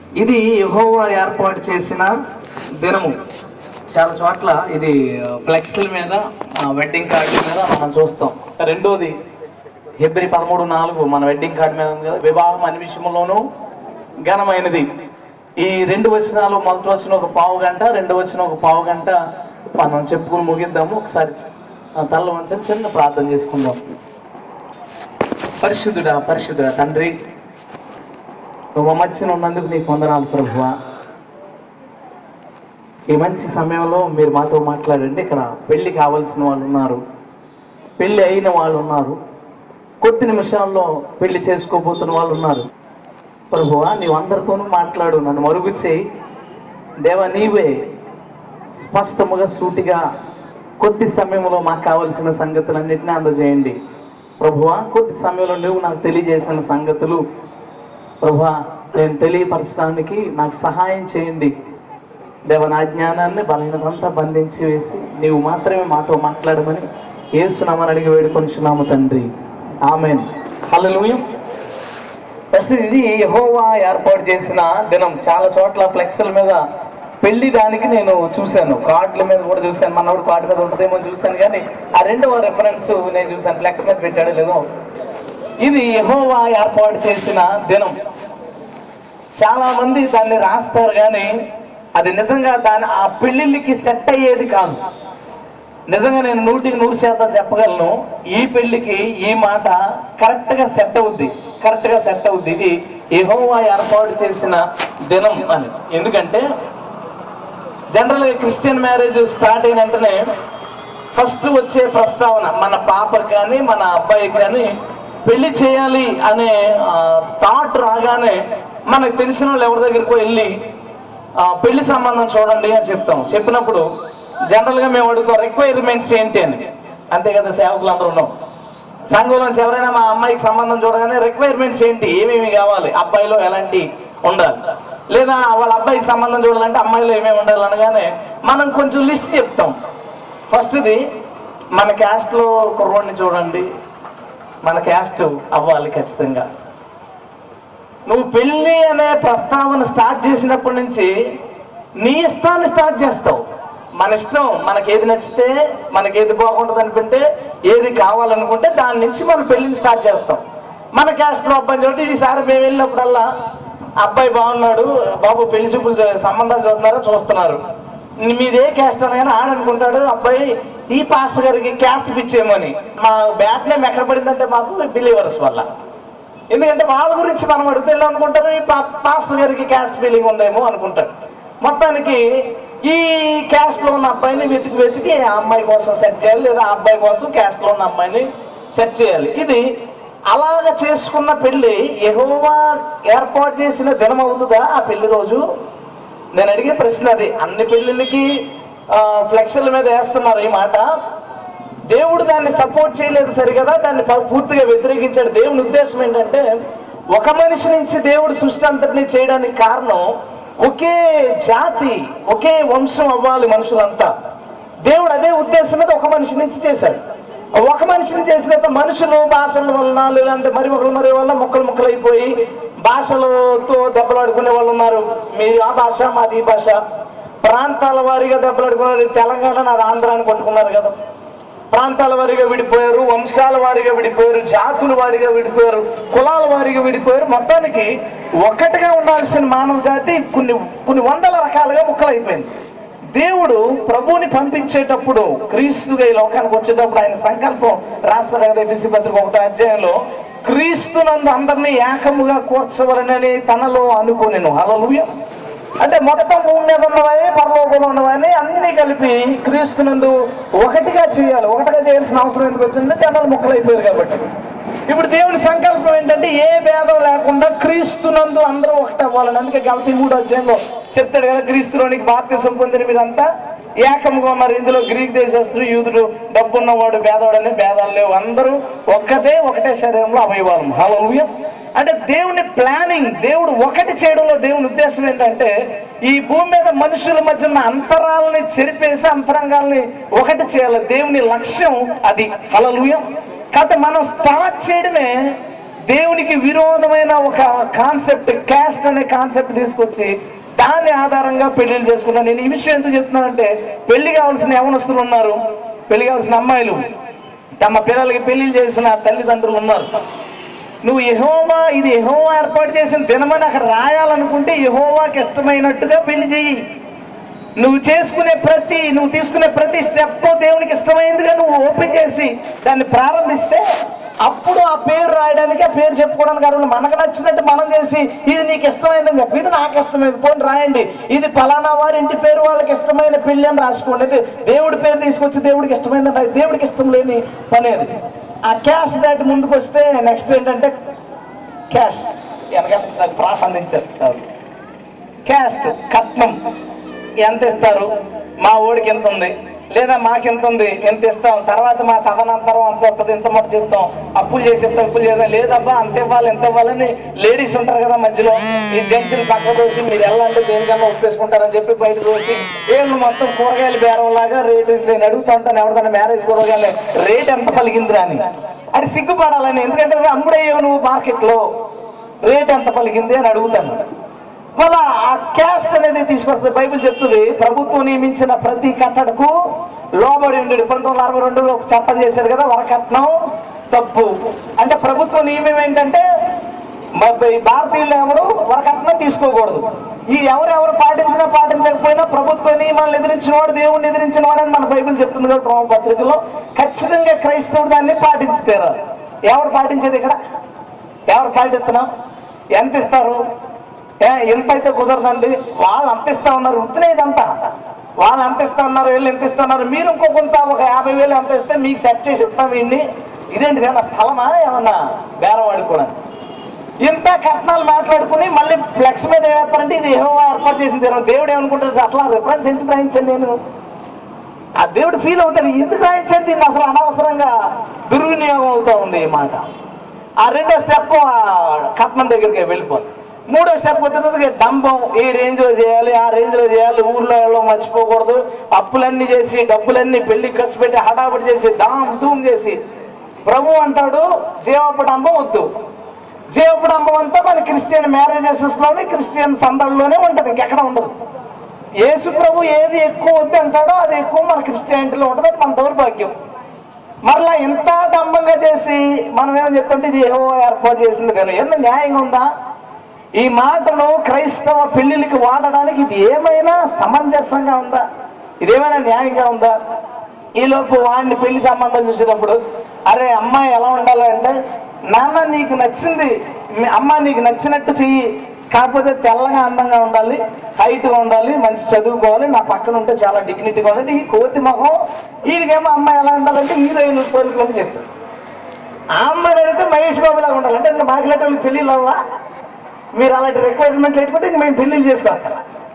ఇది యెహోవా ఏర్పాటు చేసిన దినము చాలా చోట్ల ఇది ఫ్లెక్స్ల మీద వెడ్డింగ్ కార్డు మీద మనం చూస్తాం రెండోది ఫిబ్రవరి పదమూడు నాలుగు మన వెడ్డింగ్ కార్డు మీద ఉంది కదా వివాహం అన్ని విషయంలోనూ ఘనమైనది ఈ రెండు వచనాలు మొదటి వచ్చిన ఒక పావు గంట రెండు వచ్చిన ఒక పావు గంట మనం చెప్పుకుని ముగిద్దాము ఒకసారి ఆ తల్ల వంచని చిన్న ప్రార్థన చేసుకుందాం పరిశుద్ధుడా పరిశుద్ధుడా తండ్రి నువ్వు మధ్యన ఉన్నందుకు నీకు వందనాలు ప్రభువా ఈ మంచి సమయంలో మీరు మాతో మాట్లాడండి ఇక్కడ పెళ్లి కావాల్సిన వాళ్ళు ఉన్నారు పెళ్లి అయిన వాళ్ళు ఉన్నారు కొద్ది నిమిషాల్లో పెళ్లి చేసుకోబోతున్న వాళ్ళు ఉన్నారు ప్రభువా నీవు అందరితోనూ మాట్లాడు నన్ను మరుగు చేయి దేవ నీవే స్పష్టముగా సూటిగా కొద్ది సమయంలో మాకు కావలసిన సంగతులన్నింటినీ అందజేయండి ప్రభువా కొద్ది సమయంలో నువ్వు నాకు తెలియజేసిన సంగతులు ప్రభువా నేను తెలియపరచడానికి నాకు సహాయం చేయండి దేవ నా జ్ఞానాన్ని బలహీనతంతా బంధించి వేసి నీవు మాత్రమే మాతో మాట్లాడమని ఏసునామని అడిగి వేడుకొనిచున్నాము తండ్రి ఆమెన్ హల్లెలూయా ఫస్ట్ ఇది యెహోవా ఏర్పాటు చేసిన దినం చాలా చోట్ల ఫ్లెక్స్ల మీద పెళ్లి దానికి నేను చూశాను కార్డుల మీద కూడా చూశాను మనోడు కార్డు మీద ఉంటుందేమో చూశాను కానీ ఆ రెండవ రెఫరెన్స్ నేను చూశాను ఫ్లెక్స్ మీద పెట్టాడో లేదో ఇది యెహోవా ఏర్పాటు చేసిన దినం చాలా మంది దాన్ని రాస్తారు కానీ అది నిజంగా దాని ఆ పెళ్లిళ్ళకి సెట్ అయ్యేది కాదు నిజంగా నేను నూటికి నూరు శాతం చెప్పగలను ఈ పెళ్లికి ఈ మాట కరెక్ట్ గా సెట్ అవుద్ది కరెక్ట్ గా సెట్ అవుద్ది ఇది యెహోవా ఏర్పాటు చేసిన దినం అని ఎందుకంటే జనరల్ గా క్రిస్టియన్ మ్యారేజ్ స్టార్ట్ అయిన వెంటనే ఫస్ట్ వచ్చే ప్రస్తావన మన పాపకి కానీ మన అబ్బాయికి కానీ పెళ్లి చేయాలి అనే థాట్ రాగానే మనకు తెలిసిన వాళ్ళు ఎవరి దగ్గరికి వెళ్ళి ఆ, పెళ్లి సంబంధం చూడండి అని చెప్తాం చెప్పినప్పుడు జనరల్ గా మేము అడుగుతాం రిక్వైర్మెంట్స్ ఏంటి అని అంతే కదా సేవకులు అందరూ ఉన్నాం సంఘంలో నుంచి ఎవరైనా మా అమ్మాయికి సంబంధం చూడగానే రిక్వైర్మెంట్స్ ఏంటి ఏమేమి కావాలి అబ్బాయిలో ఎలాంటి ఉండాలి లేదా వాళ్ళ అబ్బాయికి సంబంధం చూడాలంటే అమ్మాయిలో ఏమేమి ఉండాలి అనగానే మనం కొంచెం లిస్ట్ చెప్తాం ఫస్ట్ది మన క్యాస్ట్లో కుర్రోడిని చూడండి మన క్యాస్ట్ అవ్వాలి ఖచ్చితంగా నువ్వు పెళ్లి అనే ప్రస్తావన స్టార్ట్ చేసినప్పటి నుంచి నీ ఇష్టాన్ని స్టార్ట్ చేస్తావు మన ఇష్టం మనకి ఏది నచ్చితే మనకి ఏది బాగుంటుంది అనుకుంటే ఏది కావాలనుకుంటే దాని నుంచి మనం పెళ్లిని స్టార్ట్ చేస్తాం మన క్యాస్ట్లో అబ్బాయి చోటి ఈసారి మేము వెళ్ళినప్పుడల్లా అబ్బాయి బాగున్నాడు బాబు పెళ్లి చూపులు చూ- సంబంధాలు చూస్తున్నారా చూస్తున్నారు మీదే క్యాస్ట్ అనగానే ఆడనుకుంటాడు అబ్బాయి ఈ పాస్టర్ గారికి క్యాస్ట్ పిచ్చేమని మా బ్యాట్ నేమ్ ఎక్కడ పడిందంటే మాకు బిలీవర్స్ వల్ల ఎందుకంటే వాళ్ళ గురించి మనం అడిగితే ఎలా అనుకుంటారు ఈ పా- పాస్టర్ గారికి క్యాస్ట్ ఫీలింగ్ ఉందేమో అనుకుంటారు మొత్తానికి ఈ క్యాస్ట్ లో ఉన్న అబ్బాయిని వెతికి వెతికి ఆ అమ్మాయి కోసం సెట్ చేయాలి లేదా ఆ అబ్బాయి కోసం క్యాస్ట్ లో ఉన్న అమ్మాయిని సెట్ చేయాలి ఇది అలాగ చేసుకున్న పెళ్లి ఎహోవా ఏర్పాటు చేసిన దినం అవుతుందా ఆ పెళ్లి రోజు నేను అడిగే ప్రశ్న అది అన్ని పెళ్లిళ్ళకి ఫ్లెక్స్ల మీద వేస్తున్నారు ఈ మాట దేవుడు దాన్ని సపోర్ట్ చేయలేదు సరిగదా దాన్ని ప- పూర్తిగా వ్యతిరేకించాడు దేవుని ఉద్దేశం ఏంటంటే ఒక మనిషి నుంచి దేవుడు సృష్టి అంతటిని చేయడానికి కారణం ఒకే జాతి ఒకే వంశం అవ్వాలి మనుషులంతా దేవుడు అదే ఉద్దేశం మీద ఒక మనిషి నుంచి చేశాడు ఒక మనిషిని చేసిన తర్వాత మనుషులు భాషల వలన లేదంటే మరి ఒకరు మరి వల్ల ముక్కలు ముక్కలు అయిపోయి భాషలతో దెబ్బలాడుకునే వాళ్ళు ఉన్నారు మీరు ఆ భాష మాది ఈ భాష ప్రాంతాల వారీగా దెబ్బలాడుకున్నారు తెలంగాణ నాది ఆంధ్ర అని కొట్టుకున్నారు కదా ప్రాంతాల వారీగా విడిపోయారు వంశాల వారీగా విడిపోయారు జాతుల వారీగా విడిపోయారు కులాల వారీగా విడిపోయారు మొత్తానికి ఒక్కటిగా ఉండాల్సిన మానవ జాతి కొన్ని కొన్ని వందల రకాలుగా ముక్కలైపోయింది దేవుడు ప్రభువుని పంపించేటప్పుడు క్రీస్తుగా ఈ లోకానికి వచ్చేటప్పుడు ఆయన సంకల్పం రాస్తారు కదా ఎఫ్ఎస్సి పత్రిక ఒకటో అధ్యాయంలో క్రీస్తునందు అందరినీ ఏకముగా కూర్చవలనని తనలో అనుకోనేను హల్లెలూయా అంటే మొత్తం భూమి మీద ఉన్నవని పరలోకంలో ఉన్నవని అన్ని కలిపి క్రీస్తునందు ఒకటిగా చేయాలి ఒకటిగా చేయాల్సిన అవసరం ఎందుకు వచ్చిందంటే జనాలు ముక్కలైపోయారు కాబట్టి ఇప్పుడు దేవుని సంకల్పం ఏంటంటే ఏ భేదం లేకుండా క్రీస్తునందు అందరూ ఒకటి అవ్వాలని అందుకే గలతీ మూడో అధ్యాయంలో చెప్తాడు కదా క్రీస్తులోనికి బాప్తిసం పొందిన మీరంతా ఏకంగా ఉన్నారు ఇందులో గ్రీక్ దేశస్తుడు యూదుడు డబ్బున్నవాడు భేదవాడని భేదాలు లేవు అందరూ ఒక్కటే ఒకటే శరీరంలో అవయవాలం హల్లెలూయా అంటే దేవుని ప్లానింగ్ దేవుడు ఒకటి చేయడంలో దేవుని ఉద్దేశం ఏంటంటే ఈ భూమి మీద మనుషుల మధ్య ఉన్న అంతరాలని చెరిపేసి అంతరంగాల్ని ఒకటి చేయాలి దేవుని లక్ష్యం అది హలలుయం కాబట్టి మనం స్టార్ట్ చేయడమే దేవునికి విరోధమైన ఒక కాన్సెప్ట్ క్యాస్ట్ అనే కాన్సెప్ట్ తీసుకొచ్చి దాన్ని ఆధారంగా పెళ్లిళ్ళు చేసుకున్నాను నేను ఈ విషయం ఎందుకు చెప్తున్నానంటే పెళ్లి కావాల్సిన యవనస్తులు ఉన్నారు పెళ్లి కావాల్సిన అమ్మాయిలు తమ పిల్లలకి పెళ్లిళ్ళు చేసిన తల్లిదండ్రులు ఉన్నారు నువ్వు యెహోవా ఇది యెహోవా ఏర్పాటు చేసిన దినమని అక్కడ రాయాలనుకుంటే యెహోవాకి ఇష్టమైనట్టుగా పెళ్లి చెయ్యి నువ్వు చేసుకునే ప్రతి నువ్వు తీసుకునే ప్రతి స్టెప్ దేవునికి ఇష్టమైందిగా నువ్వు ఓపెన్ చేసి దాన్ని ప్రారంభిస్తే అప్పుడు ఆ పేరు రాయడానికి ఆ పేరు చెప్పుకోవడానికి అర్హులు మనకు నచ్చినట్టు మనం చేసి ఇది నీకు ఇష్టమైందని చెప్పి ఇది నాకు ఇష్టమైంది పోనీ రాయండి ఇది ఫలానా వారి ఇంటి పేరు వాళ్ళకి ఇష్టమైన పెళ్లి అని రాసుకోండి ఇది దేవుడి పేరు తీసుకొచ్చి దేవుడికి ఇష్టమైంది రాయి. దేవుడికి ఇష్టం లేని పని అది ఆ క్యాష్ దాటి ముందుకు వస్తే నెక్స్ట్ ఏంటంటే క్యాష్ వెనకాల ప్రాస అందించారు సార్ క్యాస్ట్ కట్నం ఎంత ఇస్తారు మా ఓడికి ఎంత ఉంది లేదా మాకెంత ఉంది ఎంత ఇస్తాం తర్వాత మా తదనంతరం అంత వస్తుంది ఇంత మటు చెప్తాం అప్పులు చేసి ఇస్తాం అప్పులు చేద్దాం లేదబ్బా అంత ఇవ్వాలి ఎంత ఇవ్వాలని లేడీస్ ఉంటారు కదా మధ్యలో ఈ జెంట్స్ని పక్క దోసి మీరు వెళ్ళండి దేనికన్నా ఒప్పేసుకుంటారని చెప్పి బయట దోసి ఏళ్ళు మొత్తం కూరగాయల బేరం లాగా రేటు నేను అడుగుతా ఉంటాను ఎవరిదైనా మ్యారేజ్ కూరగాయలు రేట్ ఎంత పలికిందిరా అని అది సిగ్గుపడాలని ఎందుకంటే నువ్వు అమ్ముడయ్యావు నువ్వు మార్కెట్లో రేట్ ఎంత పలికింది అని అడుగుతాను మళ్ళా ఆ క్యాస్ట్ అనేది తీసుకొస్తుంది బైబిల్ చెప్తుంది ప్రభుత్వం నియమించిన ప్రతి కట్టడకు లోబడి ఉండేది పంతొమ్మిది వందల అరవై రెండులో ఒక చట్టం చేశారు కదా వరకట్నం తప్పు అంటే ప్రభుత్వ నియమం ఏంటంటే మ- ఈ భారతీయులు ఎవరు వరకట్నం తీసుకోకూడదు ఈ ఎవరెవరు పాటించినా పాటించకపోయినా ప్రభుత్వ నియమాలను ఎదిరించిన వాడు దేవుణ్ణి ఎదిరించిన వాడు అని మన బైబిల్ చెప్తుంది కదా రోమ పత్రికలో ఖచ్చితంగా క్రైస్తవుడు దాన్ని పాటించుతారు ఎవరు పాటించేది ఇక్కడ ఎవరు పాటిస్తున్నాం ఎంత ఇస్తారు ఏ ఎంత అయితే కుదరదండి వాళ్ళు అంత ఇస్తా ఉన్నారు ఉత్తనే ఇదంతా వాళ్ళు అంత ఇస్తా ఉన్నారు వీళ్ళు ఎంత ఇస్తా ఉన్నారు మీరు ఇంకో కొంత ఒక యాభై వేలు ఎంత ఇస్తే మీకు సెట్ చేసి ఇస్తాం వీడిని ఇదేంటి కదా స్థలమా ఏమన్నా బేరం ఆడుకోవడానికి ఇంత కట్నాలు మాట్లాడుకుని మళ్ళీ ఫ్లెక్స్ మీద ఏమేస్తారంటే ఇది ఏమో ఏర్పాటు చేసింది దేవుడు దేవుడు ఏమనుకుంటారు అసలు ఆ రిఫరెన్స్ ఎందుకు రాయించాను నేను ఆ దేవుడు ఫీల్ అవుతాడు ఎందుకు రాయించాను దీన్ని అసలు అనవసరంగా దుర్వినియోగం అవుతా ఉంది ఈ మాట ఆ రెండో స్టెప్ కట్నం దగ్గరికి వెళ్ళిపోతుంది మూడో స్టెప్ వచ్చేటప్పటికి డంబం ఈ రేంజ్ లో చేయాలి ఆ రేంజ్ లో చేయాలి ఊర్లో ఎవరో మర్చిపోకూడదు అప్పులన్నీ చేసి డబ్బులన్నీ పెళ్లి ఖర్చు పెట్టి హడాబడి చేసి దామ్ దూమ్ చేసి ప్రభు అంటాడు జీవపడంబం వద్దు జీవపడంబం అంతా మన క్రిస్టియన్ మ్యారేజెసెస్ లోనే క్రిస్టియన్ సందడిలోనే ఉంటది ఇంకెక్కడ ఉండదు యేసు ప్రభు ఏది ఎక్కువ వద్దు అంటాడో అది ఎక్కువ మన క్రిస్టియానిటీలో ఉంటుంది అది మన దౌర్భాగ్యం మరలా ఇంత డంబంగా చేసి మనం ఏమో చెప్తుంటే ఇది ఏవో ఏర్పాటు చేసింది కానీ ఏమన్నా న్యాయంగా ఉందా ఈ మాటను క్రైస్తవ పెళ్లిళ్ళకి వాడడానికి ఇది ఏమైనా సమంజసంగా ఉందా ఇదేమైనా న్యాయంగా ఉందా ఈలోపు వాడిని పెళ్లి సంబంధం చూసేటప్పుడు అరే అమ్మాయి ఎలా ఉండాలి అంటే నాన్న నీకు నచ్చింది మీ అమ్మ నీకు నచ్చినట్టు చెయ్యి కాకపోతే తెల్లగా అందంగా ఉండాలి హైట్గా ఉండాలి మంచి చదువుకోవాలి నా పక్కన ఉంటే చాలా డిగ్నిటీగా ఉండాలి ఈ కోతి మొహం వీడికేమో అమ్మాయి ఎలా ఉండాలంటే హీరోయిన్ కోరికలు అని చెప్తారు ఆ అమ్మాయిని అడిగితే మహేష్ బాబు లాగా ఉండాలి అంటే మాకులేట పెళ్ళిళ్ళు అవ్వా మీరు అలాంటి రిక్వైర్మెంట్ లేకపోతే ఇంక మేము పెళ్ళిళ్ళు చేసుకోవాలి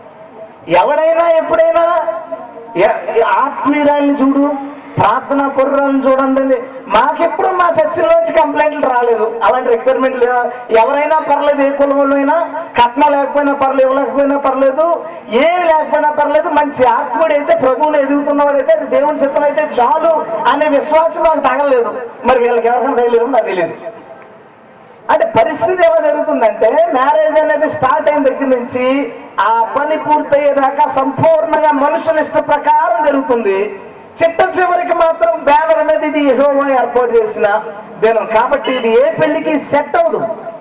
ఎవడైనా ఎప్పుడైనా ఎ- ఎ- ఆత్మీయురాల్ని చూడు ప్రార్థన పుర్రాలను చూడండి మాకెప్పుడు మా చర్చిలోంచి కంప్లైంట్లు రాలేదు అలాంటి రిక్వైర్మెంట్ ఎవరైనా పర్లేదు ఏ కులంలో అయినా కట్నం లేకపోయినా పర్లేదు ఇవ్వలేకపోయినా పర్లేదు ఏమి లేకపోయినా పర్లేదు మంచి ఆత్ముడు అయితే ప్రభువులు ఎదుగుతున్నవాడైతే అది దేవుని చిత్తం అయితే చాలు అనే విశ్వాసం నాకు తగలేదు మరి వీళ్ళకి ఎవరికైనా తెలియదు నాకు తెలియదు అంటే పరిస్థితి ఎలా జరుగుతుందంటే మ్యారేజ్ అనేది స్టార్ట్ అయిన దగ్గర నుంచి ఆ పని పూర్తయ్యేదాకా సంపూర్ణంగా మనుషుల ఇష్ట ప్రకారం జరుగుతుంది చిట్ట చివరికి మాత్రం బ్యానర్ అనేది ఇది యెహోవా ఏర్పాటు చేసిన దినం కాబట్టి ఇది ఏ పెళ్లికి సెట్ అవ్వదు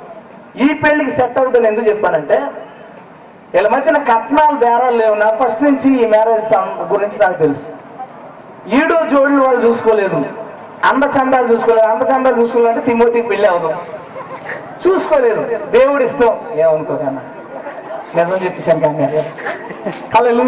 ఈ పెళ్లికి సెట్ అవుతుంది ఎందుకు చెప్పానంటే వీళ్ళ మధ్యన కట్నాలు బేరాలు లేవు నా ఫస్ట్ నుంచి ఈ మ్యారేజ్ గురించి నాకు తెలుసు ఈడు జోడులు వాళ్ళు చూసుకోలేదు అంద చందాలు చూసుకోలేదు అంద చందాలు చూసుకోవాలంటే తిమోతికి పెళ్ళి అవుదాం చూసుకోలేదు దేవుడి ఇష్టం ఏమనుకోకన్నా నిజం చెప్పేశాను కానీ హలో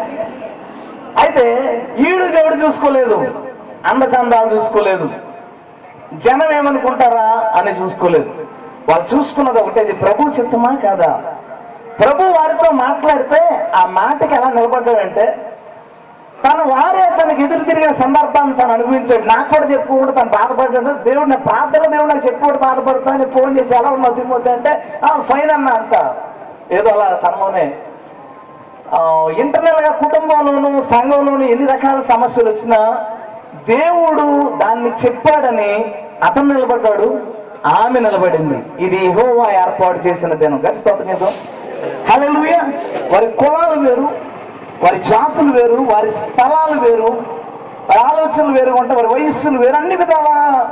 అయితే ఈడు దేవుడు చూసుకోలేదు అందచందాలు చూసుకోలేదు జనం ఏమనుకుంటారా అని చూసుకోలేదు వాళ్ళు చూసుకున్నది ఒకటే ఇది ప్రభు చిత్తమా కాదా ప్రభు వారితో మాట్లాడితే ఆ మాటకి ఎలా నిలబడ్డాడంటే తన వారే తనకి ఎదురు తిరిగిన సందర్భాన్ని తను అనుభవించాడు నాకు కూడా చెప్పుకోకూడదు తను బాధపడ్డాడు దేవుడు నా ప్రార్థన దేవుడు నాకు చెప్పుకోడు బాధపడతానని ఫోన్ చేసి ఎలా ఉన్నావు తిమ్మొద్దు అంటే "ఆ, ఫైన్ అన్న అంట ఏదో అలా తనలోనే ఇంటర్నల్ గా కుటుంబంలోను సంఘంలోను ఎన్ని రకాల సమస్యలు వచ్చినా దేవుడు దాన్ని చెప్పాడని అతను నిలబడ్డాడు ఆమె నిలబడింది ఇది యెహోవా ఏర్పాటు చేసిన దినం గడి స్తోత్రం చేద్దాం హల్లెలూయా వారి కులాలు వేరు వారి జాతులు వేరు వారి స్థలాలు వేరు వారి ఆలోచనలు వేరు ఉంటాయి వారి వయస్సులు వేరు అన్ని విధాల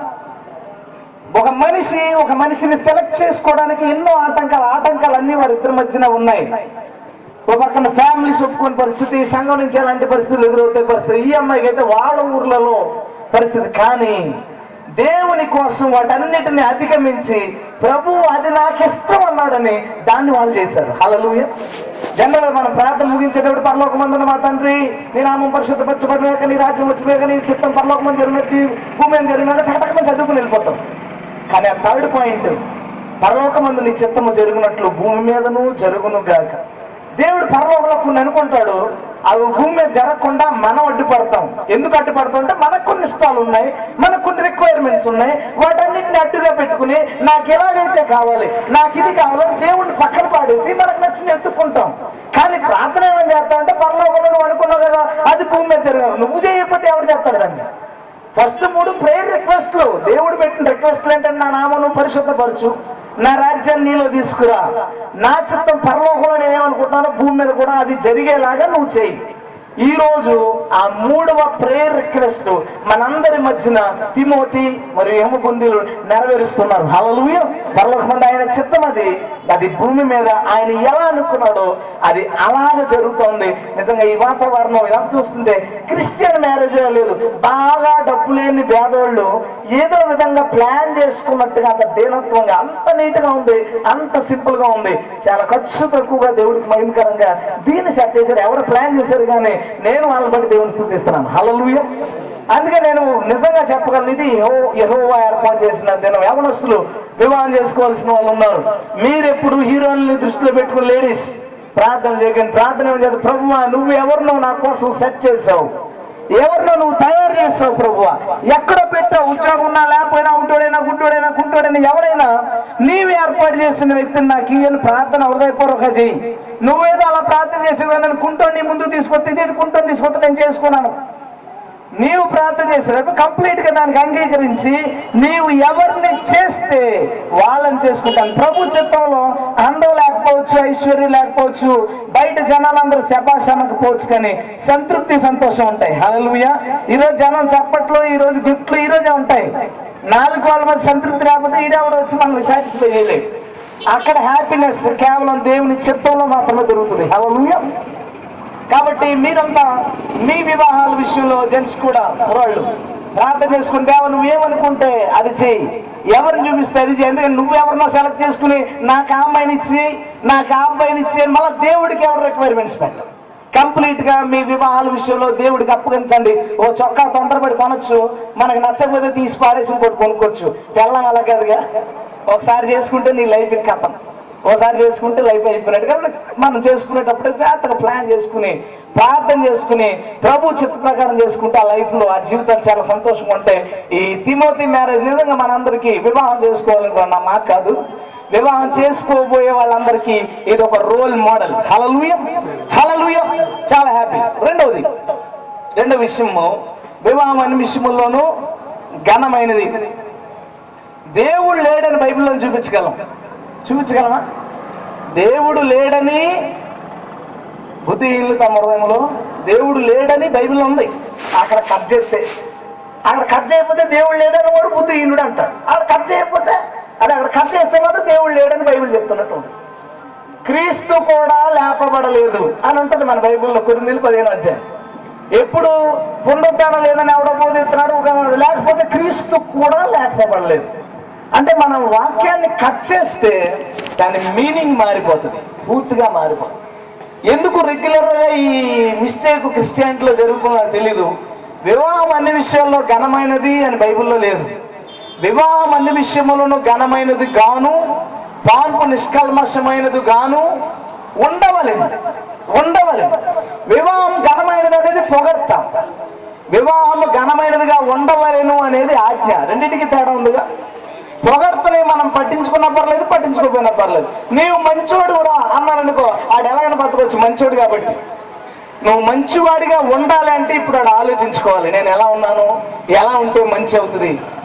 ఒక మనిషి ఒక మనిషిని సెలెక్ట్ చేసుకోవడానికి ఎన్నో ఆటంకాలు ఆటంకాలు అన్ని వారి ఇద్దరి మధ్యన ఉన్నాయి ఒక పక్కన ఫ్యామిలీస్ ఒప్పుకునే పరిస్థితి సంఘం నుంచి ఎలాంటి పరిస్థితులు ఎదురవుతాయి పరిస్థితి ఈ అమ్మాయికి అయితే వాళ్ళ ఊర్లలో పరిస్థితి కానీ దేవుని కోసం వాటన్నిటిని అధిగమించి ప్రభు అది నాకు ఇష్టం అన్నాడని దాన్ని వాళ్ళు చేశారు హలలుయ జనరల్ మనం ప్రార్థన ముగించేటప్పుడు పరలోక మందున మా తండ్రి నీ నామం పరిశుద్ధపరచబడినాక నీ రాజ్యం వచ్చినాక నీ చిత్తం పరలోక మంది జరిగినట్టు భూమి మీద జరిగినాక టకటకమని చదువుకుని వెళ్ళిపోతాం కానీ ఆ థర్డ్ పాయింట్ పరలోకమందు నీ చిత్తము జరుగునట్లు భూమి మీదను జరుగును గాక దేవుడు పరలోకంలో కొన్ని అనుకుంటాడు అవి భూమి మీద జరగకుండా మనం అడ్డుపడతాం ఎందుకు అడ్డుపడతాం అంటే మనకు కొన్ని ఇష్టాలు ఉన్నాయి మనకు కొన్ని రిక్వైర్మెంట్స్ ఉన్నాయి వాటన్నిటిని అడ్డుగా పెట్టుకుని నాకు ఎలాగైతే కావాలి నాకు ఇది కావాలని దేవుడిని పక్కన పాడేసి మనకు నచ్చిన ఎత్తుకుంటాం కానీ ప్రార్థన ఏమని చేస్తాం అంటే పరలోకంలో నువ్వు అనుకున్నావు కదా అది భూమి మీద జరగాలి నువ్వు చేయకపోతే ఎవరు చేస్తాడు దాన్ని ఫస్ట్ మూడు ప్రేయర్ రిక్వెస్ట్లు దేవుడు పెట్టిన రిక్వెస్ట్లు ఏంటంటే నా నామను పరిశుద్ధపరచు నా రాజ్యాన్ని నీలో తీసుకురా నా చిత్తం పరలోకంలో నేను ఏమనుకుంటున్నానో భూమి మీద కూడా అది జరిగేలాగా నువ్వు చేయి ఈ రోజు ఆ మూడవ ప్రేయర్ రిక్వెస్ట్ మనందరి మధ్యన తిమోతి మరియు యమబుందీలు నెరవేరుస్తున్నారు హలలుయ పరలోకమంది ఆయన చిత్తం అది అది భూమి మీద ఆయన ఎలా అనుకున్నాడో అది అలాగే జరుగుతోంది నిజంగా ఈ వాతావరణం ఇలా చూస్తుంటే క్రిస్టియన్ మ్యారేజ్ లేదు బాగా డబ్బు లేని పేదోళ్ళు ఏదో విధంగా ప్లాన్ చేసుకున్నట్టుగా అంత దీనత్వంగా అంత నీట్ గా ఉంది అంత సింపుల్ గా ఉంది చాలా ఖర్చు తక్కువగా దేవుడికి మహిమకరంగా దీన్ని సెట్ చేశారు ఎవరు ప్లాన్ చేశారు కానీ నేను వాళ్ళని బట్టి దేవుని స్థుతిస్తున్నాను హల్లెలూయా అందుకే నేను నిజంగా చెప్పగలను ఇది యెహో- యెహోవా ఏర్పాటు చేసిన దినం యవనస్తులు వివాహం చేసుకోవాల్సిన వాళ్ళు ఉన్నారు మీరు ఎప్పుడు హీరోయిన్ని దృష్టిలో పెట్టుకుని లేడీస్ ప్రార్థన చేయకండి ప్రార్థన ఏం చేద్దాం ప్రభువా నువ్వు ఎవరినో నా కోసం సెట్ చేసావు ఎవరినో నువ్వు తయారు చేస్తావు ప్రభువ ఎక్కడ పెట్టావు ఉద్యోగం ఉన్నా లేకపోయినా ఉంటోడైనా గుడ్డోడైనా కుంటోడైనా ఎవరైనా నీవు ఏర్పాటు చేసిన వ్యక్తిని నాకు ఇవ్వని ప్రార్థన హృదయపూర్వక చేయి నువ్వేదో అలా ప్రార్థన చేసి నన్ను కుంటోని నీ ముందుకు తీసుకొస్తే ఇది కుంటోని తీసుకొస్తే నేను చేసుకున్నాను నీవు ప్రార్థన చేసినప్పుడు కంప్లీట్ గా దానికి అంగీకరించి నీవు ఎవరిని చేస్తే వాళ్ళని చేసుకుంటాను ప్రభు చిత్తంలో అందం లేకపోవచ్చు ఐశ్వర్యం లేకపోవచ్చు బయట జనాలందరూ శబాష్ అనకపోవచ్చు కానీ సంతృప్తి సంతోషం ఉంటాయి హలలుయ ఈరోజు జనం చప్పట్లు ఈ రోజు గిఫ్ట్లు ఈ రోజే ఉంటాయి నాలుగు వాళ్ళ మధ్య సంతృప్తి లేకపోతే ఈడెవడ వచ్చి మనల్ని సాటిస్ఫై చేయలేదు అక్కడ హ్యాపీనెస్ కేవలం దేవుని చిత్తంలో మాత్రమే దొరుకుతుంది హలలుయ కాబట్టి మీరంతా మీ వివాహాల విషయంలో జెంట్స్ కూడా కుర్రాళ్ళు ప్రార్థన చేసుకుని దేవ నువ్వేమనుకుంటే అది చేయి ఎవరిని చూపిస్తే అది చేయి ఎందుకంటే నువ్వు ఎవరినో సెలెక్ట్ చేసుకుని నాకు ఆ అమ్మాయిని ఇచ్చి నాకు ఆ అబ్బాయిని ఇచ్చి అని మళ్ళీ దేవుడికి ఎవరు రిక్వైర్మెంట్స్ పెట్టాలి కంప్లీట్ గా మీ వివాహాల విషయంలో దేవుడికి అప్పగించండి ఓ చొక్కా తొందరపడి కొనొచ్చు మనకు నచ్చకపోతే తీసి పారేసి ఇంకోటి కొనుక్కోవచ్చు వెళ్ళం అలా కదగా ఒకసారి చేసుకుంటే నీ లైఫ్ కథం ఓసారి చేసుకుంటే లైఫ్ అయిపోయినట్టు కాబట్టి మనం చేసుకునేటప్పుడు జాగ్రత్తగా ప్లాన్ చేసుకుని ప్రార్థన చేసుకుని ప్రభు చిత్త ప్రకారం చేసుకుంటే ఆ లైఫ్ లో ఆ జీవితాలు చాలా సంతోషంగా ఉంటాయి ఈ తిమోతి మ్యారేజ్ నిజంగా మనందరికీ వివాహం చేసుకోవాలనుకున్నా మాకు కాదు వివాహం చేసుకోబోయే వాళ్ళందరికీ ఇది ఒక రోల్ మోడల్ హలలుయ హలలుయ చాలా హ్యాపీ రెండవది రెండో విషయము వివాహం అనే విషయంలోనూ ఘనమైనది దేవుడు లేడని బైబిల్లో చూపించగలం చూపించగలమా దేవుడు లేడని బుద్ధిహీనులు తమ హృదయంలో దేవుడు లేడని బైబిల్లో ఉంది అక్కడ కట్ చేస్తే అక్కడ కట్ చేయకపోతే దేవుడు లేడని వాడు బుద్ధిహీనుడు అంటాడు అక్కడ కట్ చేయకపోతే అది అక్కడ కట్ చేస్తే మాత్రం దేవుడు లేడని బైబిల్ చెప్తున్నట్టు ఉంది క్రీస్తు కూడా లేపబడలేదు అని ఉంటుంది మన బైబిల్లో కొరిందీలు పదిహేను అధ్యాయం ఎప్పుడు పునరుద్ధానం లేదని ఎవడో బోధిస్తున్నాడు ఒక- లేకపోతే క్రీస్తు కూడా లేకపోబడలేదు అంటే మనం వాక్యాన్ని కట్ చేస్తే దాని మీనింగ్ మారిపోతుంది పూర్తిగా మారిపోతుంది ఎందుకు రెగ్యులర్గా ఈ మిస్టేక్ క్రిస్టియానిటీలో జరుగుతుందో నాకు తెలీదు వివాహం అన్ని విషయాల్లో ఘనమైనది అని బైబిల్లో లేదు వివాహం అన్ని విషయములను ఘనమైనది గాను పాల్పు నిష్కల్మషమైనది గాను ఉండవలేదు ఉండవలేదు వివాహం ఘనమైనది అనేది పొగడతాం వివాహం ఘనమైనదిగా ఉండవలేను అనేది ఆజ్ఞ రెండింటికి తేడా ఉందిగా పొగడ్తని మనం పట్టించుకున్న పర్లేదు పట్టించుకోపోయినా పర్లేదు నీవు మంచోడు రా అన్నారనుకో ఆడు ఎలాగైనా బతకొచ్చు మంచోడు కాబట్టి నువ్వు మంచివాడిగా ఉండాలి అంటే ఇప్పుడు ఆడు ఆలోచించుకోవాలి నేను ఎలా ఉన్నాను ఎలా ఉంటే మంచి అవుతుంది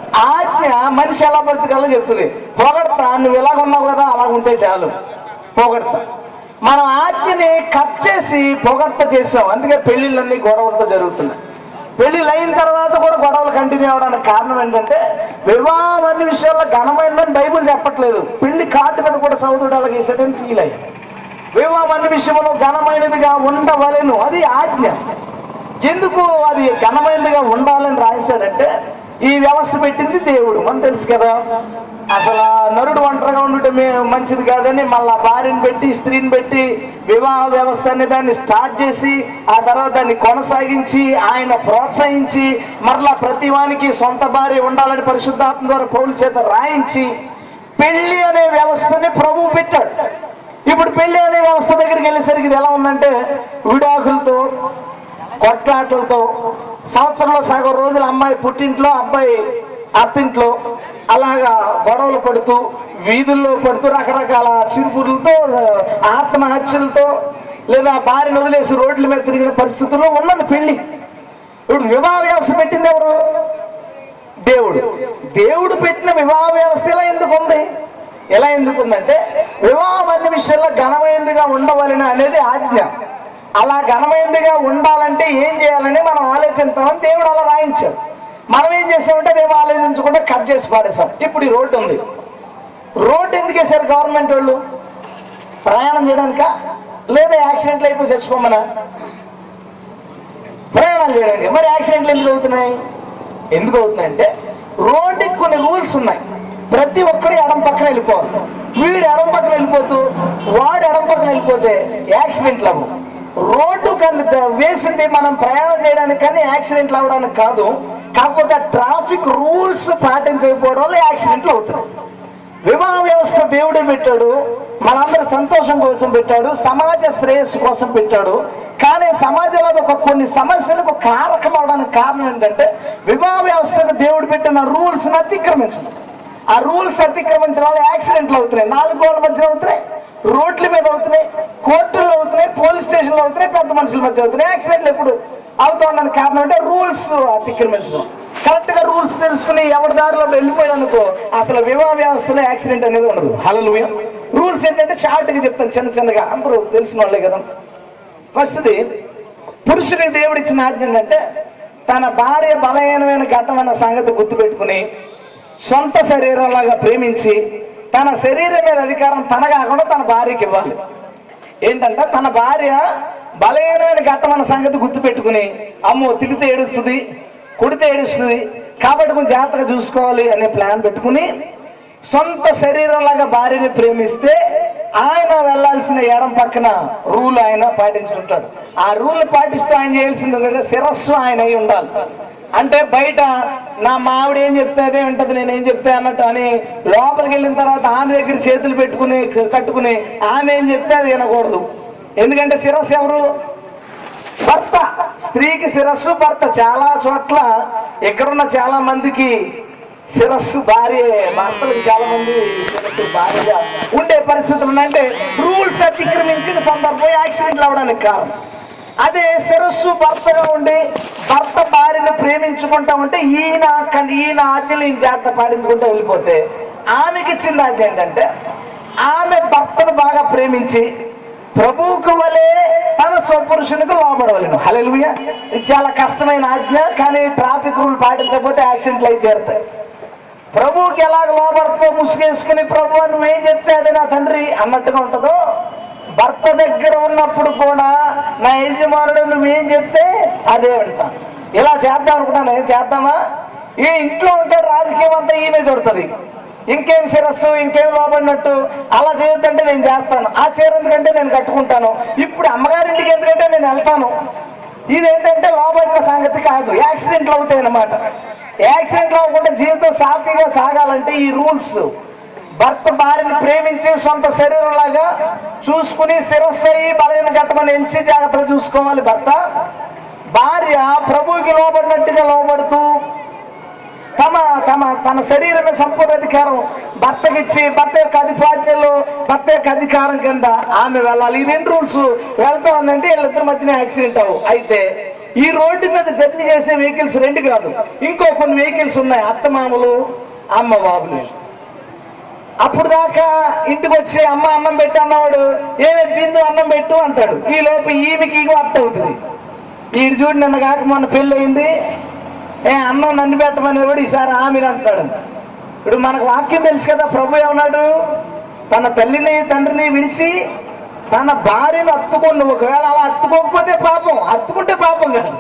ఆజ్ఞ మనిషి ఎలా బ్రతకాలో చెప్తుంది పొగడతా నువ్వు ఎలాగ ఉన్నావు కదా అలా ఉంటే చాలు పొగడతా మనం ఆజ్ఞని కట్ చేసి పొగడ్త చేసాం అందుకే పెళ్లిళ్ళన్నీ గొడవలతో జరుగుతున్నాయి పెళ్లిళ్ళు అయిన తర్వాత కూడా గొడవలు కంటిన్యూ అవడానికి కారణం ఏంటంటే వివాహం అన్ని విషయాల్లో ఘనమైందని బైబుల్ చెప్పట్లేదు పెళ్లి కార్డు మీద కూడా సౌదుడు అలాగే వేసాడని ఫీల్ అయ్యి వివాహం అన్ని విషయంలో ఘనమైనదిగా ఉండవలెను అది ఆజ్ఞ ఎందుకు అది ఘనమైనదిగా ఉండాలని రాశాడంటే ఈ వ్యవస్థ పెట్టింది దేవుడు మనం తెలుసు కదా అసలు ఆ నరుడు ఒంటరిగా ఉండటం మంచిది కాదని మళ్ళా భార్యను పెట్టి స్త్రీని పెట్టి వివాహ వ్యవస్థ అనే దాన్ని స్టార్ట్ చేసి ఆ తర్వాత దాన్ని కొనసాగించి ఆయన ప్రోత్సహించి మరలా ప్రతి వానికి సొంత భార్య ఉండాలని పరిశుద్ధాత్మ ద్వారా పౌరుల చేత రాయించి పెళ్లి అనే వ్యవస్థని ప్రభువు పెట్టాడు ఇప్పుడు పెళ్లి అనే వ్యవస్థ దగ్గరికి వెళ్ళేసరికి ఇది ఎలా ఉందంటే విడాకులతో కొట్లాటలతో సంవత్సరంలో సగం రోజులు అమ్మాయి పుట్టింట్లో అబ్బాయి అత్తింట్లో అలాగా గొడవలు పడుతూ వీధుల్లో పడుతూ రకరకాల చిరుపురులతో ఆత్మహత్యలతో లేదా భార్యను వదిలేసి రోడ్ల మీద తిరిగిన పరిస్థితుల్లో ఉన్నది పెళ్లి ఇప్పుడు వివాహ వ్యవస్థ పెట్టింది ఎవరు దేవుడు దేవుడు పెట్టిన వివాహ వ్యవస్థ ఇలా ఎందుకు ఉంది ఎలా ఎందుకు ఉందంటే వివాహం అన్ని విషయాల్లో ఘనమైనదిగా ఉండవలని అనేది ఆజ్ఞ అలా ఘనమైనదిగా ఉండాలంటే ఏం చేయాలని మనం ఆలోచిస్తామని దేవుడు అలా రాయించాడు మనం ఏం చేసామంటే అదేమో ఆలోచించకుండా కట్ చేసి పాడేసాం ఇప్పుడు ఈ రోడ్డు ఉంది రోడ్డు ఎందుకు వేశారు గవర్నమెంట్ వాళ్ళు ప్రయాణం చేయడానిక లేదా యాక్సిడెంట్లు అయిపోయి చచ్చిపోమనా ప్రయాణాలు చేయడానికి మరి యాక్సిడెంట్లు ఎందుకు అవుతున్నాయి ఎందుకు అవుతున్నాయంటే రోడ్డుకి కొన్ని రూల్స్ ఉన్నాయి ప్రతి ఒక్కరు ఎడం పక్కన వెళ్ళిపోవాలి వీడు ఎడం పక్కన వెళ్ళిపోతూ వాడు ఎడం పక్కన వెళ్ళిపోతే యాక్సిడెంట్లు అవ్వవు రోడ్డు కానీ వేసింది మనం ప్రయాణం చేయడానికి కానీ యాక్సిడెంట్లు అవ్వడానికి కాదు కాకపోతే ట్రాఫిక్ రూల్స్ పాటించకపోవడం వల్ల యాక్సిడెంట్లు అవుతాయి వివాహ వ్యవస్థ దేవుడే పెట్టాడు మనందరి సంతోషం కోసం పెట్టాడు సమాజ శ్రేయస్సు కోసం పెట్టాడు కానీ సమాజంలో ఒక కొన్ని సమస్యలకు కారకం అవడానికి కారణం ఏంటంటే వివాహ వ్యవస్థకు దేవుడు పెట్టిన రూల్స్ అతిక్రమించడం ఆ రూల్స్ అతిక్రమించడం వల్ల యాక్సిడెంట్లు అవుతున్నాయి నాలుగు గోడల మధ్య అవుతున్నాయి రోడ్ల మీద అవుతున్నాయి కోర్టుల్లో అవుతున్నాయి పోలీస్ స్టేషన్లో అవుతున్నాయి పెద్ద మనుషుల మధ్య అవుతున్నాయి యాక్సిడెంట్లు ఎప్పుడు అవుతా ఉండడానికి కారణం అంటే రూల్స్ అతిక్రమించడం కరెక్ట్ గా రూల్స్ తెలుసుకుని ఎవరి దారిలో వెళ్ళిపోయాడు అనుకో అసలు వివాహ వ్యవస్థలో యాక్సిడెంట్ అనేది ఉండదు హలో రూల్స్ ఏంటంటే షార్ట్ గా చెప్తాను చిన్న చిన్నగా అందరూ తెలిసిన వాళ్ళే కదా ఫస్ట్ది పురుషుడికి దేవుడు ఇచ్చిన ఆజ్ఞ ఏంటంటే తన భార్య బలహీనమైన ఘట్టం అన్న సంగతి గుర్తుపెట్టుకుని సొంత శరీరంలాగా ప్రేమించి తన శరీరం మీద అధికారం తన కాకుండా తన భార్యకి ఇవ్వాలి ఏంటంటే తన భార్య బలహీనమైన ఘట్టం అన్న సంగతి గుర్తుపెట్టుకుని అమ్మో తిడితే ఏడుస్తుంది కొడితే ఏడుస్తుంది కాబట్టి కొంచెం జాగ్రత్తగా చూసుకోవాలి అనే ప్లాన్ పెట్టుకుని సొంత శరీరంలాగా భార్యని ప్రేమిస్తే ఆయన వెళ్ళాల్సిన ఎడం పక్కన రూల్ ఆయన పాటించుకుంటాడు ఆ రూల్ పాటిస్తూ ఆయన చేయాల్సింది ఏంటంటే శిరస్సు ఆయన అయి ఉండాలి అంటే బయట నా మావిడ ఏం చెప్తే అదే ఉంటది నేను ఏం చెప్తే అన్నట్టు అని లోపలికి వెళ్ళిన తర్వాత ఆమె దగ్గర చేతులు పెట్టుకుని కట్టుకుని ఆమె ఏం చెప్తే అది వినకూడదు ఎందుకంటే శిరస్సు ఎవరు భర్త స్త్రీకి శిరస్సు భర్త చాలా చోట్ల ఎక్కడున్న చాలా మందికి శిరస్సు భార్య భర్తలకు చాలా మంది శిరస్సు భార్య ఉండే పరిస్థితులు ఉన్నాయంటే రూల్స్ అతిక్రమించిన సందర్భం యాక్సిడెంట్లు అవడానికి కారణం అదే శిరస్సు భర్తగా ఉండి భర్త భార్యను ప్రేమించుకుంటా ఉంటే ఈయన కానీ ఈయన ఆజ్ఞలు ఈయన జాగ్రత్త పాటించుకుంటూ వెళ్ళిపోతే ఆమెకి ఇచ్చిన ఆజ్ఞ ఏంటంటే ఆమె భర్తను బాగా ప్రేమించి ప్రభువుకు వలె తన స్వపురుషునికి లోపడవలను హలెలుయ ఇది చాలా కష్టమైన ఆజ్ఞ కానీ ట్రాఫిక్ రూల్ పాటించకపోతే యాక్సిడెంట్లు అయితే తీరుతాయి ప్రభువుకి ఎలాగ లోపడుతుందో ముసుగేసుకుని ప్రభు నువ్వేం చెప్తే అది నా తండ్రి అన్నట్టుగా ఉంటుందో భర్త దగ్గర ఉన్నప్పుడు కూడా నా యజమానుడు నువ్వేం చెప్తే అదే వింటాను ఇలా చేద్దాం అనుకుంటాను ఏం చేద్దామా ఈ ఇంట్లో ఉంటే రాజకీయం అంతా ఈమె చూడుతుంది ఇంకేం శిరస్సు ఇంకేం లోబడినట్టు అలా చేయొద్దంటే నేను చేస్తాను ఆ చీర ఎందుకంటే నేను కట్టుకుంటాను ఇప్పుడు అమ్మగారింటికి ఎందుకంటే నేను వెళ్తాను ఇదేంటంటే లోబడిన సంగతి కాదు యాక్సిడెంట్లు అవుతాయి అన్నమాట యాక్సిడెంట్లు అవ్వకుండా జీవితం సాఫీగా సాగాలంటే ఈ రూల్స్ భర్త భార్యను ప్రేమించి సొంత శరీరం లాగా చూసుకుని శిరస్సు అయ్యి బలైన ఘట్టమని ఎంచి జాగ్రత్తగా చూసుకోవాలి భర్త భార్య ప్రభువుకి లోబడినట్టుగా లోబడుతూ తమ తమ తన శరీరమే సంపూర్ణ అధికారం భర్తకిచ్చి భర్త యొక్క అధిపాద్యంలో భర్త యొక్క అధికారం కింద ఆమె వెళ్ళాలి ఈ రెండు రూల్స్ వెళ్తా ఉందంటే వీళ్ళిద్దరి మధ్యన యాక్సిడెంట్ అవ్వు అయితే ఈ రోడ్డు మీద జర్నీ చేసే వెహికల్స్ రెండు కాదు ఇంకో కొన్ని వెహికల్స్ ఉన్నాయి అత్తమామలు అమ్మ బాబులు అప్పుడు దాకా ఇంటికి వచ్చి అమ్మ అన్నం పెట్టి అన్నవాడు ఏమే బిందు అన్నం పెట్టు అంటాడు ఈ లోపు ఈమెకి ఇగో అట్ట అవుతుంది ఈడు చూడు నిన్న కాక మొన్న పెళ్ళి అయింది ఏ అన్నం నన్ను పెట్టమని కూడా ఈసారి ఆమె అంటాడు ఇప్పుడు మనకు వాక్యం తెలుసు కదా ప్రభు ఏమన్నాడు తన తల్లిని తండ్రిని విడిచి తన భార్యను అత్తుకుని ఒకవేళ అలా అత్తుకోకపోతే పాపం అత్తుకుంటే పాపం కదా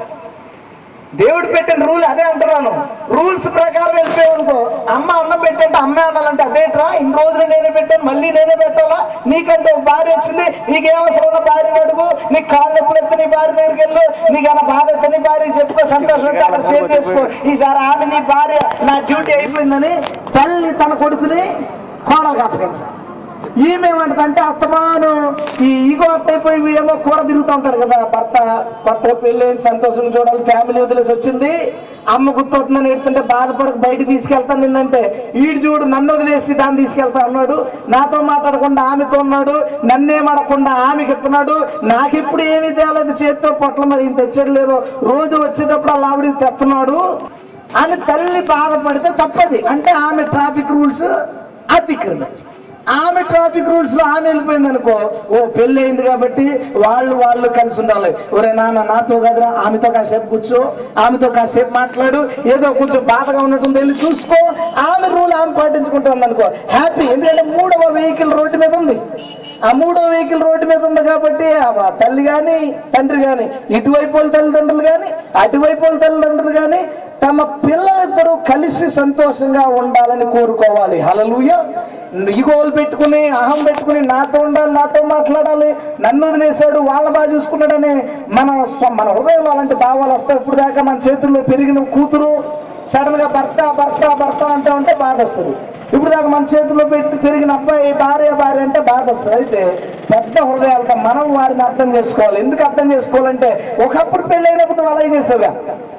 దేవుడు పెట్టిన రూల్ అదే అంటున్నాను రూల్స్ ప్రకారం వెళ్ళిపోయావు అనుకో అమ్మ అన్నం పెట్టంటే అమ్మే అనాలంటే అదేంట్రా ఇన్ని రోజులు నేనే పెట్టాను మళ్ళీ నేనే పెట్టాలా నీకంటే ఒక భార్య వచ్చింది నీకేం అవసరం ఉన్న భార్యను అడుగు నీ కాళ్ళు ఎప్పుడు ఎత్తే నీ భార్య దగ్గరికి వెళ్ళు నీకు అన్న బాధ ఎత్తే నీ భార్య చెప్పుకో సంతోషం ఉంటే అక్కడ షేర్ చేసుకో ఈసారి ఆమె నీ భార్య నా డ్యూటీ అయిపోయిందని తల్లి తన కొడుకుని కోడలు అప్పగించాలి ఈమెమంటదంటే అత్తమాను ఈ ఈగో అట్టయిపోయి వీడేమో కూర తిరుగుతూ ఉంటాడు కదా భర్త కొత్త పెళ్ళైన సంతోషం చూడాలి ఫ్యామిలీ వదిలేసి వచ్చింది అమ్మ గుర్తవుతుందని ఎడుతుంటే బాధపడక బయట తీసుకెళ్తాను నిన్నంటే వీడు చూడు నన్ను వదిలేసి దాన్ని తీసుకెళ్తా అన్నాడు నాతో మాట్లాడకుండా ఆమెతో ఉన్నాడు నన్నేం అడగకుండా ఆమెకి ఇస్తున్నాడు నాకెప్పుడు ఏమీ తేలేదు చేత్తో పొట్ల మరి ఇంత తెచ్చడం లేదు రోజు వచ్చేటప్పుడు అలా ఆవిడకి తెస్తున్నాడు అని తల్లి బాధపడితే తప్పది అంటే ఆమె ట్రాఫిక్ రూల్స్ అతిక్రమించి ఆమె ట్రాఫిక్ రూల్స్ లో ఆమె వెళ్ళిపోయింది అనుకో ఓ పెళ్ళి అయింది కాబట్టి వాళ్ళు వాళ్ళు కలిసి ఉండాలి ఒరే నాన్న నాతో కదరా ఆమెతో కాసేపు కూర్చో ఆమెతో కాసేపు మాట్లాడు ఏదో కొంచెం బాధగా ఉన్నట్టుంది వెళ్ళి చూసుకో ఆమె రూల్ ఆమె పాటించుకుంటుంది అనుకో హ్యాపీ ఎందుకంటే మూడవ వెహికల్ రోడ్డు మీద ఉంది ఆ మూడో వెహికల్ రోడ్డు మీద ఉంది కాబట్టి ఆ తల్లి కానీ తండ్రి కానీ ఇటువైపు వాళ్ళ తల్లిదండ్రులు కానీ అటువైపు వాళ్ళ తల్లిదండ్రులు కానీ తమ పిల్లలిద్దరూ కలిసి సంతోషంగా ఉండాలని కోరుకోవాలి హలలుయ ఈగోలు పెట్టుకుని అహం పెట్టుకుని నాతో ఉండాలి నాతో మాట్లాడాలి నన్ను వదిలేశాడు వాళ్ళ బాగా చూసుకున్నాడని మన స్వ- మన హృదయంలో అలాంటి భావాలు వస్తాయి ఇప్పుడు దాకా మన చేతుల్లో పెరిగిన కూతురు సడన్ గా భర్త భర్త భర్త అంటూ ఉంటే బాధ వస్తుంది ఇప్పుడు దాకా మన చేతిలో పెట్టి పెరిగిన అబ్బాయి భార్య భార్య అంటే బాధ వస్తుంది అయితే పెద్ద హృదయాలతో మనం వారిని అర్థం చేసుకోవాలి ఎందుకు అర్థం చేసుకోవాలంటే ఒకప్పుడు పెళ్ళైనప్పుడు నువ్వు అలాగే చేసావుగా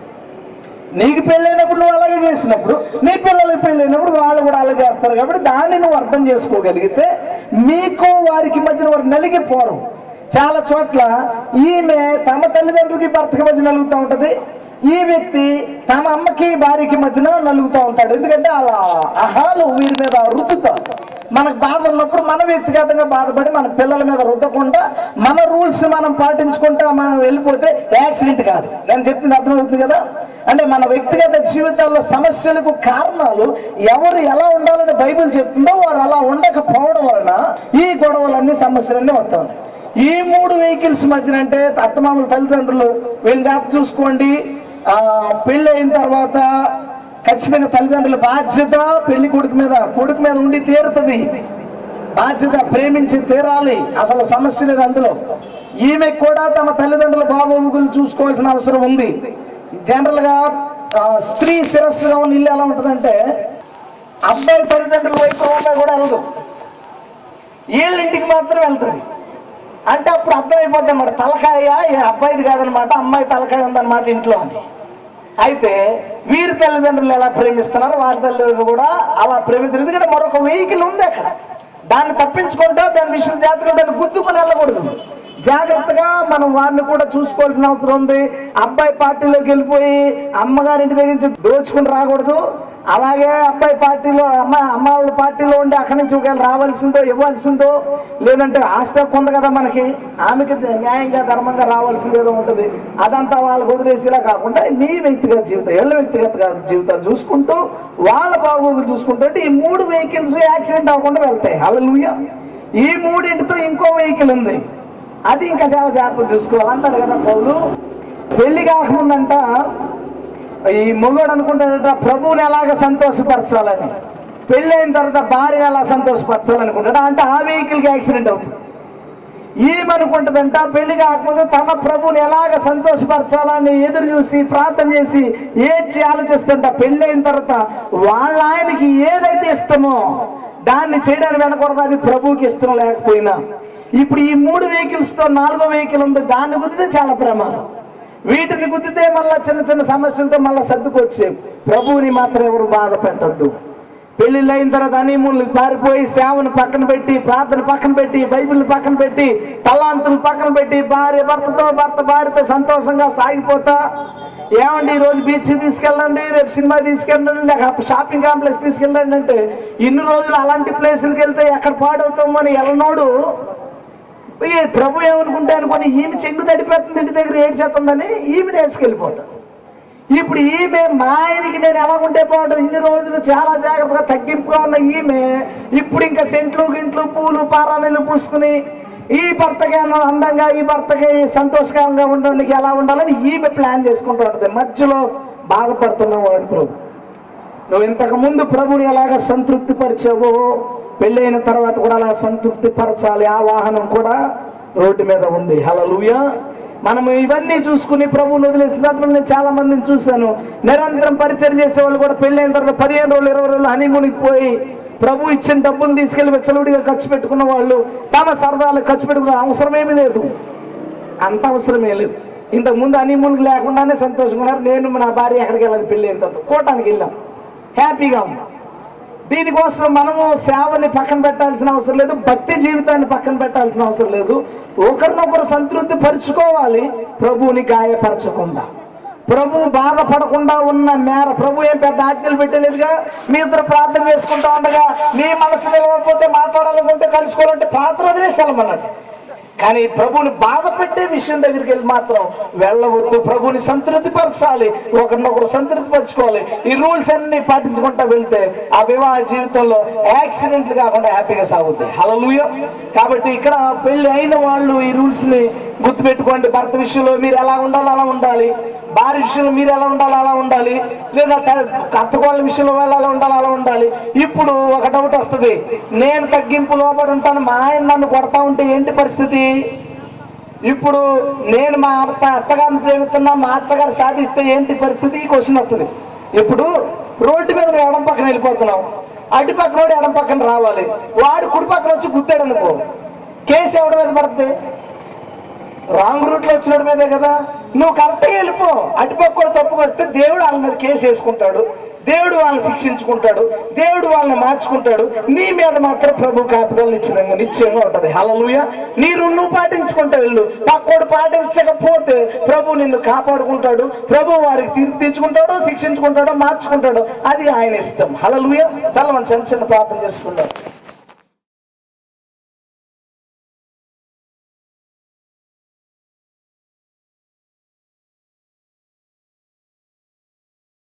నీకు పెళ్ళైనప్పుడు నువ్వు అలాగే చేసినప్పుడు నీ పిల్లలకి పెళ్ళైనప్పుడు వాళ్ళు కూడా అలాగే చేస్తారు కాబట్టి దాన్ని నువ్వు అర్థం చేసుకోగలిగితే మీకు వారికి మధ్యన వారు నలిగిపోరు చాలా చోట్ల ఈమె తమ తల్లిదండ్రులకి భర్తకి మధ్య నలుగుతూ ఉంటది ఈ వ్యక్తి తమ అమ్మకి భార్యకి మధ్యన నలుగుతూ ఉంటాడు ఎందుకంటే అలా అహాలు వీరి మీద రుద్దుతారు మనకు బాధ ఉన్నప్పుడు మన వ్యక్తిగతంగా బాధపడి మన పిల్లల మీద రుద్దకుండా మన రూల్స్ మనం పాటించుకుంటా మనం వెళ్ళిపోతే యాక్సిడెంట్ కాదు నేను చెప్తుంది అర్థమవుతుంది కదా అంటే మన వ్యక్తిగత జీవితాల్లో సమస్యలకు కారణాలు ఎవరు ఎలా ఉండాలని బైబిల్ చెప్తుందో వారు అలా ఉండకపోవడం వలన ఈ గొడవలన్నీ సమస్యలన్నీ వస్తాయి ఈ మూడు వెహికల్స్ మధ్యన అంటే అత్తమామల తల్లిదండ్రులు వీళ్ళ జాగ్రత్త చూసుకోండి ఆ, పెళ్ళి అయిన తర్వాత ఖచ్చితంగా తల్లిదండ్రుల బాధ్యత పెళ్లి కొడుకు మీద కొడుకు మీద ఉండి తీరుతుంది బాధ్యత ప్రేమించి తీరాలి అసలు సమస్య లేదు అందులో ఈమె కూడా తమ తల్లిదండ్రుల బాగోగులు చూసుకోవాల్సిన అవసరం ఉంది జనరల్ గా ఆ, స్త్రీ శిరస్సుగా ఉన్న ఇల్లు ఎలా ఉంటుందంటే అబ్బాయి తల్లిదండ్రుల వైపు అమ్మాయి కూడా వెళ్ళదు వీళ్ళ ఇంటికి మాత్రం వెళ్తుంది అంటే అప్పుడు అర్థమైపోద్ది అన్నమాట తలకాయ ఏ అబ్బాయిది కాదనమాట అమ్మాయి తలకాయ ఉందన్నమాట ఇంట్లో అని అయితే వీరి తల్లిదండ్రులు ఎలా ప్రేమిస్తున్నారు వారి తల్లిదండ్రులు కూడా అలా ప్రేమిస్తారు ఎందుకంటే మరొక వెహికల్ ఉంది అక్కడ దాన్ని తప్పించుకుంటా దాని విషయం జాగ్రత్తగా దాన్ని గుద్దుకుని వెళ్ళకూడదు జాగ్రత్తగా మనం వారిని కూడా చూసుకోవాల్సిన అవసరం ఉంది అబ్బాయి పార్టీలోకి వెళ్ళిపోయి అమ్మగారింటి దగ్గర నుంచి దోచుకుని రాకూడదు అలాగే అబ్బాయి పార్టీలో అమ్మ అమ్మ వాళ్ళ పార్టీలో ఉండి అక్కడి నుంచి ఒకవేళ రావాల్సిందో ఇవ్వాల్సిందో లేదంటే ఆస్తి హక్కు ఉంది కదా మనకి ఆమెకి న్యాయంగా ధర్మంగా రావాల్సింది ఏదో ఉంటుంది అదంతా వాళ్ళకి వదిలేసేలా కాకుండా నీ వ్యక్తిగత జీవితం ఎళ్ళ వ్యక్తిగత జీవితాలు చూసుకుంటూ వాళ్ళ బాగోగులు చూసుకుంటూ అంటే ఈ మూడు వెహికల్స్ యాక్సిడెంట్ అవ్వకుండా వెళ్తాయి అలలుయ ఈ మూడింటితో ఇంకో వెహికల్ ఉంది అది ఇంకా చాలా జాగ్రత్త చూసుకోవాలి అంటాడు కదా పౌలు పెళ్లి కాకముందంట ఈ మొగోడు అనుకుంటాడట ప్రభువుని ఎలాగ సంతోషపరచాలని పెళ్ళి అయిన తర్వాత భార్య ఎలా సంతోషపరచాలనుకుంటాడు అంటే ఆ వెహికల్కి యాక్సిడెంట్ అవుతుంది ఏమనుకుంటుందంట పెళ్లి కాకముందు తన ప్రభుని ఎలాగ సంతోషపరచాలని ఎదురు చూసి ప్రార్థన చేసి ఏడ్చి ఆలోచిస్తుంట పెళ్లి అయిన తర్వాత వాళ్ళ ఆయనకి ఏదైతే ఇష్టమో దాన్ని చేయడానికి వెనకూడదు అది ప్రభువుకి ఇష్టం లేకపోయినా ఇప్పుడు ఈ మూడు వెహికల్స్ తో నాలుగో వెహికల్ ఉంది దాన్ని గుద్దితే చాలా ప్రమాదం వీటిని గుద్దితే మళ్ళా చిన్న చిన్న సమస్యలతో మళ్ళా సర్దుకొచ్చే ప్రభువుని మాత్రం ఎవరు బాధ పెట్టద్దు పెళ్లిళ్ళు అయిన తర్వాత హనీమూన్లు పారిపోయి సేవను పక్కన పెట్టి ప్రార్థన పక్కన పెట్టి బైబిల్ పక్కన పెట్టి తలాంతులు పక్కన పెట్టి భార్య భర్తతో భర్త భార్యతో సంతోషంగా సాగిపోతా ఏమండి ఈ రోజు బీచ్ తీసుకెళ్ళండి రేపు సినిమా తీసుకెళ్ళండి లేక షాపింగ్ కాంప్లెక్స్ తీసుకెళ్ళండి అంటే ఇన్ని రోజులు అలాంటి ప్లేసులకు వెళ్తే ఎక్కడ పాడవుతామని ఎల్లనోడు ఈ ప్రభు ఏమనుకుంటే అనుకొని ఈమె చెంగు తడిపోతుంది ఇంటి దగ్గర ఏడ్చేస్తుందని ఈమె వేసుకెళ్ళిపోతాడు ఇప్పుడు ఈమె మా ఆయనకి నేను ఎలా ఉంటే బాగుంటుంది ఇన్ని రోజులు చాలా జాగ్రత్తగా తగ్గింపుగా ఉన్న ఈమె ఇప్పుడు ఇంకా సెంట్లు గింట్లు పూలు పారాణీలు పూసుకుని ఈ భర్తకి అన్న- అందంగా ఈ భర్తకి సంతోషకరంగా ఉండడానికి ఎలా ఉండాలని ఈమె ప్లాన్ చేసుకుంటూ ఉంటుంది మధ్యలో బాధపడుతున్న వాడు ప్రభు నువ్వు ఇంతకు ముందు ప్రభుని ఎలాగ సంతృప్తి పరిచావో పెళ్ళైన తర్వాత కూడా అలా సంతృప్తి పరచాలి ఆ వాహనం కూడా రోడ్డు మీద ఉంది హలలుయా మనం ఇవన్నీ చూసుకుని ప్రభువుని వదిలేసినట్లు నేను చాలా మందిని చూశాను నిరంతరం పరిచయం చేసే వాళ్ళు కూడా పెళ్ళైన తర్వాత పదిహేను రోజులు ఇరవై రోజులు హనీమూన్కి పోయి ప్రభు ఇచ్చిన డబ్బులు తీసుకెళ్లి విచ్చలవిడిగా ఖర్చు పెట్టుకున్న వాళ్ళు తమ సరదాలకు ఖర్చు పెట్టుకున్న అవసరమేమీ లేదు అంత అవసరమే లేదు ఇంతకు ముందు హనీమూన్కి లేకుండానే సంతోషంగా ఉన్నారు నేను నా భార్య ఎక్కడికి వెళ్ళదు పెళ్ళి అయిన తర్వాత కోటానికి వెళ్ళాం హ్యాపీగా ఉన్నాం దీనికోసం మనము సేవని పక్కన పెట్టాల్సిన అవసరం లేదు భక్తి జీవితాన్ని పక్కన పెట్టాల్సిన అవసరం లేదు ఒకరినొకరు సంతృప్తి పరుచుకోవాలి ప్రభువుని గాయపరచకుండా ప్రభు బాధపడకుండా ఉన్న మేర ప్రభు ఏం పెద్ద ఆజ్ఞలు పెట్టలేదుగా మీ ఇద్దరు ప్రార్థన చేసుకుంటా ఉండగా మీ మనసు నిలవకపోతే మాట్లాడాలనుకుంటే కలుసుకోవాలంటే పాత్ర వదిలేసాలమన్నట్టు కానీ ప్రభుని బాధ పెట్టే విషయం దగ్గరికి వెళ్ళి మాత్రం వెళ్ళవద్దు ప్రభుని సంతృప్తి పరచాలి ఒకరినొకరు సంతృప్తి పరచుకోవాలి ఈ రూల్స్ అన్ని పాటించుకుంటా వెళ్తే ఆ వివాహ జీవితంలో యాక్సిడెంట్లు కాకుండా హ్యాపీగా సాగుతాయి హలలుయ కాబట్టి ఇక్కడ పెళ్లి అయిన వాళ్ళు ఈ రూల్స్ ని గుర్తుపెట్టుకోండి భర్త విషయంలో మీరు ఎలా ఉండాలో అలా ఉండాలి భార్య విషయంలో మీరు ఎలా ఉండాలో అలా ఉండాలి లేదా అత్తగోళ్ళ విషయంలో వాళ్ళు ఎలా ఉండాలో అలా ఉండాలి ఇప్పుడు ఒక డౌట్ వస్తుంది నేను తగ్గింపు లోపడి ఉంటాను మా ఆయన నన్ను కొడతా ఉంటే ఏంటి పరిస్థితి ఇప్పుడు నేను మా అత్త అత్తగారిని ప్రేమిస్తున్నా మా అత్తగారు సాధిస్తే ఏంటి పరిస్థితి ఈ క్వశ్చన్ వస్తుంది ఇప్పుడు రోడ్డు మీద నువ్వు ఎడం పక్కన వెళ్ళిపోతున్నావు అటు పక్కన రోడ్డు ఎడం పక్కన రావాలి వాడు కుడి పక్కన వచ్చి గుద్దాడు అనుకో కేసు ఎవడి మీద పడుతుంది రాంగ్ రూట్ లో వచ్చినోడి మీదే కదా నువ్వు కరెక్ట్గా వెళ్ళిపో అటుపక్క కూడా తప్పుకు వస్తే దేవుడు వాళ్ళ మీద కేసు వేసుకుంటాడు దేవుడు వాళ్ళని శిక్షించుకుంటాడు దేవుడు వాళ్ళని మార్చుకుంటాడు నీ మీద మాత్రం ప్రభు కాపుదలు నిశ్చితంగా నిశ్చయంగా ఉంటది హలలుయ నీరు నువ్వు పాటించుకుంటా వెళ్ళు పక్కోడు పాటించకపోతే ప్రభు నిన్ను కాపాడుకుంటాడు ప్రభు వారికి తీర్పు తీర్చుకుంటాడు శిక్షించుకుంటాడు మార్చుకుంటాడు అది ఆయన ఇష్టం హలలుయ తల మనం చిన్న చిన్న ప్రార్థన చేసుకుంటాం